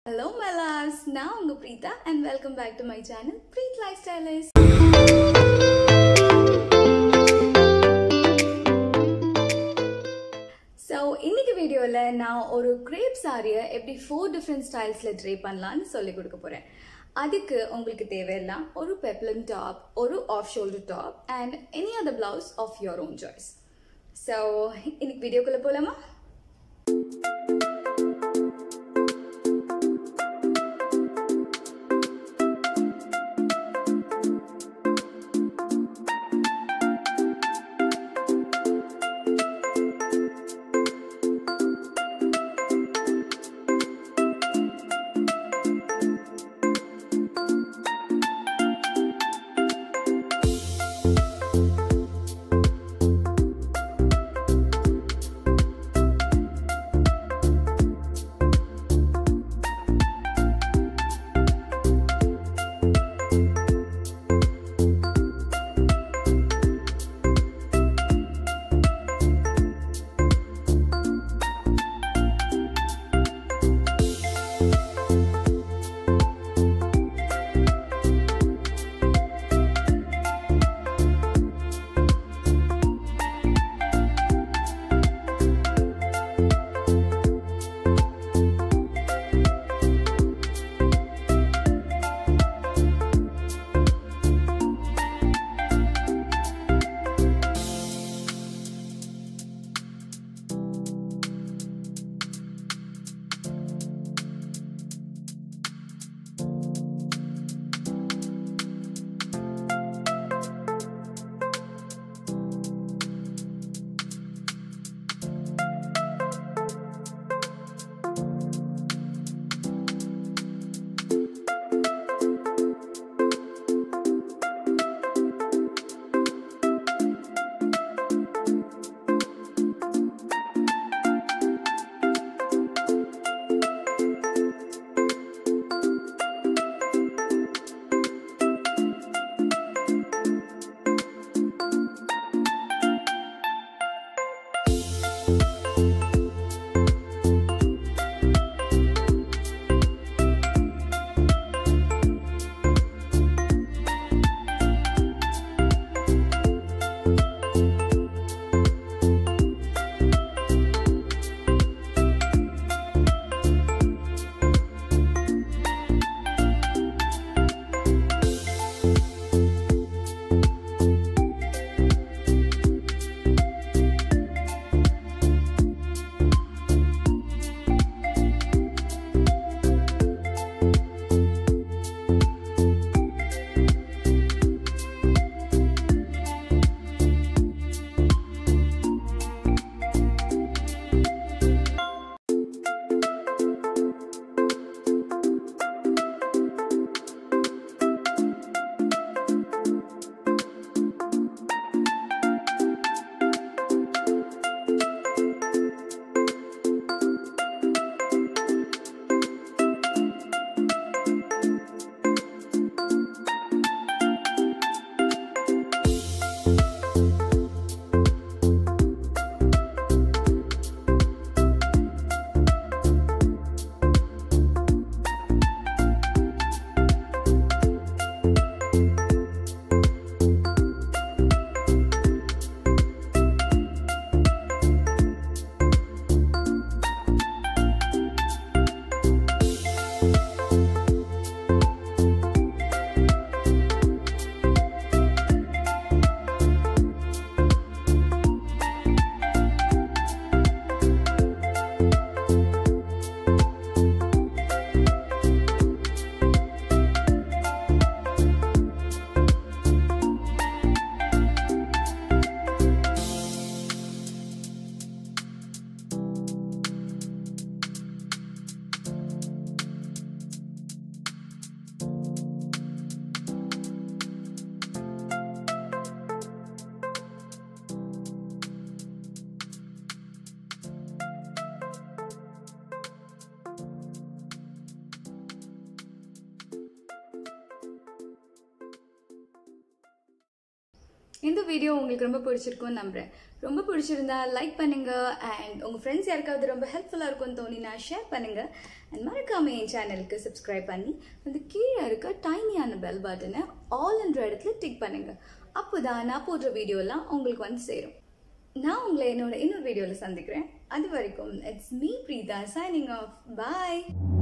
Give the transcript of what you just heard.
hello மெலாஸ் நான் உங்க Preetha and welcome back to my channel Preeth life stylist so இன்னைக்கு வீடியோவில் நான் ஒரு கிரேப் சாரியை எப்படி ஃபோர் டிஃப்ரெண்ட் ஸ்டைல்ஸில் ட்ரை பண்ணலான்னு சொல்லி கொடுக்க போகிறேன் அதுக்கு உங்களுக்கு தேவையெல்லாம் ஒரு பெப்ளம் டாப் ஒரு off shoulder top and any other blouse of your own choice so இன்னைக்கு வீடியோக்குள்ளே போகலாமா இந்த வீடியோ உங்களுக்கு ரொம்ப பிடிச்சிருக்கும்னு நம்புறேன் ரொம்ப பிடிச்சிருந்தா லைக் பண்ணுங்க அண்ட் உங்க ஃப்ரெண்ட்ஸ் யாருக்காவது ரொம்ப ஹெல்ப்ஃபுல்லா இருக்கும்னு தோணினா ஷேர் பண்ணுங்க அண்ட் மறக்காம என் சேனலுக்கு சப்ஸ்கிரைப் பண்ணி அந்த கீழே இருக்க டைனியான பெல் பட்டனை ஆல் என்ற இடத்துல டிக் பண்ணுங்க அப்போதான் நான் போடுற வீடியோலாம் உங்களுக்கு வந்து சேரும் நான் உங்களை என்னோட இன்னொரு வீடியோவில் சந்திக்கிறேன் அது வரைக்கும் it's me Preetha signing off bye